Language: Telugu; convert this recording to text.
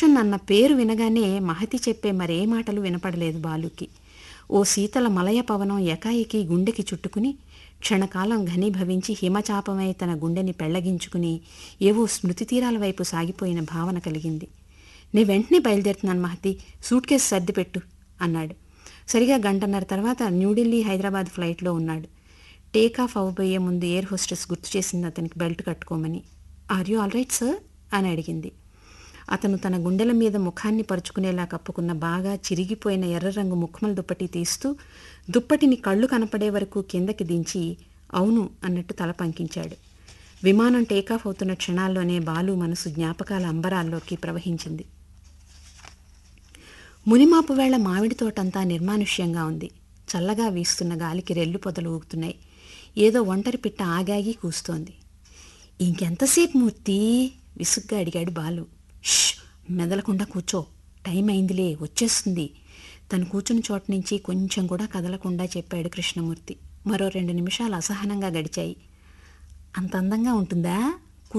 ప్రమోషన్ అన్న పేరు వినగానే మహతి చెప్పే మరే మాటలు వినపడలేదు బాలుకి ఓ శీతల మలయ పవనం ఎకాయికి గుండెకి చుట్టుకుని క్షణకాలం ఘనీభవించి హిమచాపమై తన గుండెని పెళ్లగించుకుని ఏవో స్మృతి తీరాల వైపు సాగిపోయిన భావన కలిగింది నీ వెంటనే బయలుదేరుతున్నాను మహతి సూట్ కేసు సర్దిపెట్టు అన్నాడు సరిగా గంటన్నర తర్వాత న్యూఢిల్లీ హైదరాబాద్ ఫ్లైట్లో ఉన్నాడు టేక్ ఆఫ్ అవ్వబోయే ముందు ఎయిర్ హోస్టెస్ గుర్తు చేసింది అతనికి బెల్ట్ కట్టుకోమని are you all right sir అని అడిగింది అతను తన గుండెల మీద ముఖాన్ని పరుచుకునేలా కప్పుకున్న బాగా చిరిగిపోయిన ఎర్ర రంగు ముఖమల దుప్పటి తీస్తూ దుప్పటిని కళ్ళు కనపడే వరకు కిందకి దించి అవును అన్నట్టు తల పంకించాడు విమానం టేకాఫ్ అవుతున్న క్షణాల్లోనే బాలు మనసు జ్ఞాపకాల అంబరాల్లోకి ప్రవహించింది మునిమాపు వేళ మామిడి తోటంతా నిర్మానుష్యంగా ఉంది చల్లగా వీస్తున్న గాలికి రెల్లు పొదలు ఊగుతున్నాయి ఏదో ఒంటరి పిట్ట ఆగాగి కూస్తోంది ఇంకెంతసేపు మూర్తి విసుగ్గా అడిగాడు బాలు ష్ మెదలకుండా కూర్చో టైం అయిందిలే వచ్చేస్తుంది తను కూర్చుని చోట నుంచి కొంచెం కూడా కదలకుండా చెప్పాడు కృష్ణమూర్తి మరో రెండు నిమిషాలు అసహనంగా గడిచాయి అంత అందంగా ఉంటుందా